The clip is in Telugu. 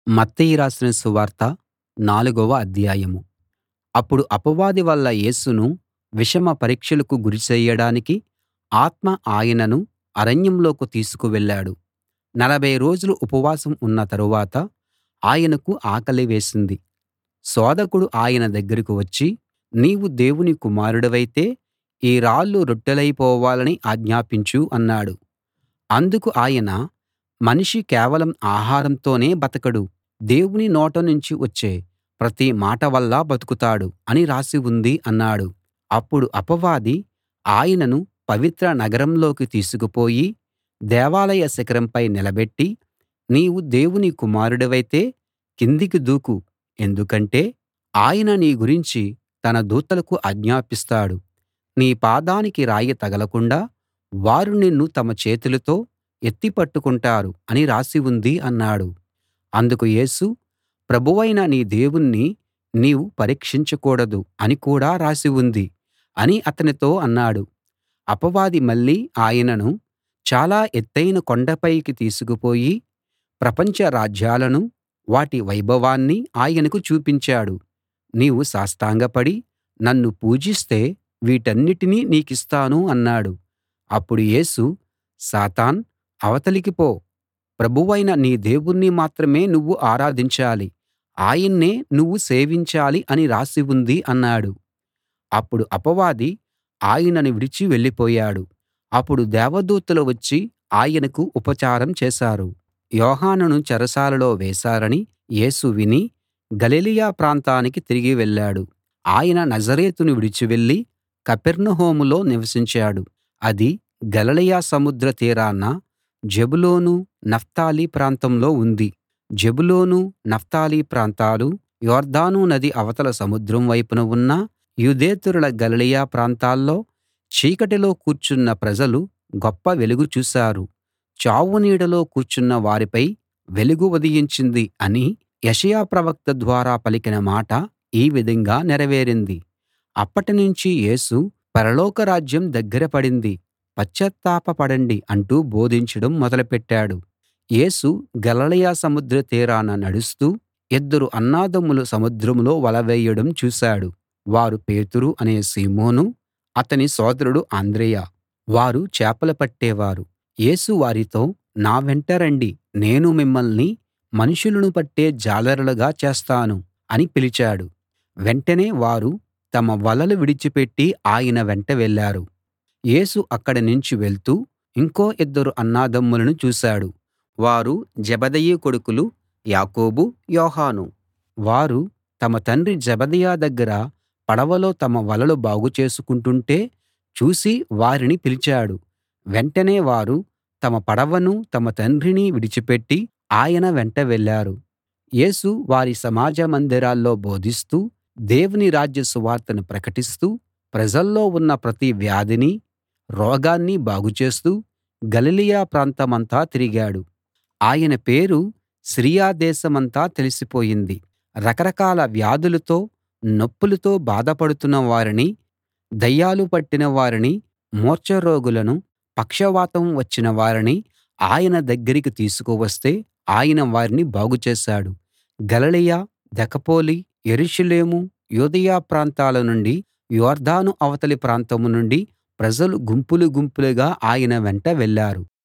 మత్తయి రాసిన సువార్త నాలుగవ అధ్యాయం అప్పుడు అపవాది వల్ల యేసును విషమ పరీక్షలకు గురి చెయ్యడానికి ఆత్మ ఆయనను అరణ్యంలోకి తీసుకు వెళ్ళాడు నలభై రోజులు ఉపవాసం ఉన్న తరువాత ఆయనకు ఆకలి వేసింది శోధకుడు ఆయన దగ్గరికి వచ్చి నీవు దేవుని కుమారుడివైతే ఈ రాళ్ళు రొట్టెలైపోవాలని ఆజ్ఞాపించు అన్నాడు అందుకు ఆయన మనిషి కేవలం ఆహారంతోనే బతకడు దేవుని నోట నుంచి వచ్చే ప్రతి మాట వల్లా బతుకుతాడు అని రాసి ఉంది అన్నాడు అప్పుడు అపవాది ఆయనను పవిత్ర నగరంలోకి తీసుకుపోయి దేవాలయ శిఖరంపై నిలబెట్టి నీవు దేవుని కుమారుడివైతే కిందికి దూకు ఎందుకంటే ఆయన నీ గురించి తన దూతలకు ఆజ్ఞాపిస్తాడు నీ పాదానికి రాయి తగలకుండా వారు నిన్ను తమ చేతులతో ఎత్తి పట్టుకుంటారు అని రాసి ఉంది అన్నాడు అందుకు యేసు ప్రభువైన నీ దేవుణ్ణి నీవు పరీక్షించకూడదు అని కూడా రాసి ఉంది అని అతనితో అన్నాడు అపవాది మళ్ళీ ఆయనను చాలా ఎత్తయిన కొండపైకి తీసుకుపోయి ప్రపంచ రాజ్యాలనూ వాటి వైభవాన్నీ ఆయనకు చూపించాడు నీవు సాష్టాంగపడి నన్ను పూజిస్తే వీటన్నిటినీ నీకిస్తాను అన్నాడు అప్పుడు యేసు సాతాన్ అవతలికి పో ప్రభువైన నీ దేవుణ్ణి మాత్రమే నువ్వు ఆరాధించాలి ఆయన్నే నువ్వు సేవించాలి అని రాసి ఉంది అన్నాడు అప్పుడు అపవాది ఆయనను విడిచి వెళ్ళిపోయాడు అప్పుడు దేవదూతలు వచ్చి ఆయనకు ఉపచారం చేశారు యోహానును చెరసాలలో వేశారని యేసు విని గలిలయ ప్రాంతానికి తిరిగి వెళ్ళాడు ఆయన నజరేతును విడిచి వెళ్ళి కపెర్నహూములో నివసించాడు అది గలిలయ సముద్ర తీరాన జెబులూను నఫ్తాలి ప్రాంతంలో ఉంది జెబులూను నఫ్తాలి ప్రాంతాలు యొర్దాను నది అవతల సముద్రం వైపున ఉన్న యూదేతరుల గలిలయ ప్రాంతాల్లో చీకటిలో కూర్చున్న ప్రజలు గొప్ప వెలుగు చూశారు చావు నీడలో కూర్చున్న వారిపై వెలుగు ఉదయించింది అని యెషయా ప్రవక్త ద్వారా పలికిన మాట ఈ విధంగా నెరవేరింది అప్పటినుంచి యేసు పరలోక రాజ్యం దగ్గర పడింది పశ్చాత్తాప పడండి అంటూ బోధించడం మొదలుపెట్టాడు యేసు గలిలయ సముద్ర తీరాన నడుస్తూ ఇద్దరు అన్నదమ్ములు సముద్రంలో వల వేయడం చూశాడు వారు పేతురు అనే సీమోను అతని సోదరుడు అంద్రెయ వారు చేపలు పట్టేవారు యేసు వారితో నా వెంట రండి నేను మిమ్మల్ని మనుషులను పట్టే జాలరులుగా చేస్తాను అని పిలిచాడు వెంటనే వారు తమ వలలు విడిచిపెట్టి ఆయన వెంట వెళ్ళారు యేసు అక్కడి నుంచి వెళ్తూ ఇంకో ఇద్దరు అన్నదమ్ములను చూశాడు వారు జెబెదయి కొడుకులు యాకోబు యోహాను వారు తమ తండ్రి జెబెదయి దగ్గర పడవలో తమ వలలు బాగు చేసుకుంటుంటే చూసి వారిని పిలిచాడు వెంటనే వారు తమ పడవను తమ తండ్రిని విడిచిపెట్టి ఆయన వెంట వెళ్ళారు యేసు వారి సమాజ మందిరాల్లో బోధిస్తూ దేవుని రాజ్య సువార్తను ప్రకటిస్తూ ప్రజల్లో ఉన్న ప్రతి వ్యాధినీ రోగాన్నీ బాగుచేస్తూ గలిలయ ప్రాంతమంతా తిరిగాడు ఆయన పేరు సిరియా దేశమంతా తెలిసిపోయింది రకరకాల వ్యాధులతో నొప్పులతో బాధపడుతున్న వారిని దయ్యాలు పట్టిన వారిని మూర్ఛరోగులను పక్షవాతం వచ్చిన వారిని ఆయన దగ్గరికి తీసుకువస్తే ఆయన వారిని బాగుచేశాడు గలిలయ దెకపొలి యెరూషలేము యూదయ ప్రాంతాల నుండి యొర్దాను అవతలి ప్రాంతం నుండి ప్రజలు గుంపులు గుంపులుగా ఆయన వెంట వెళ్ళారు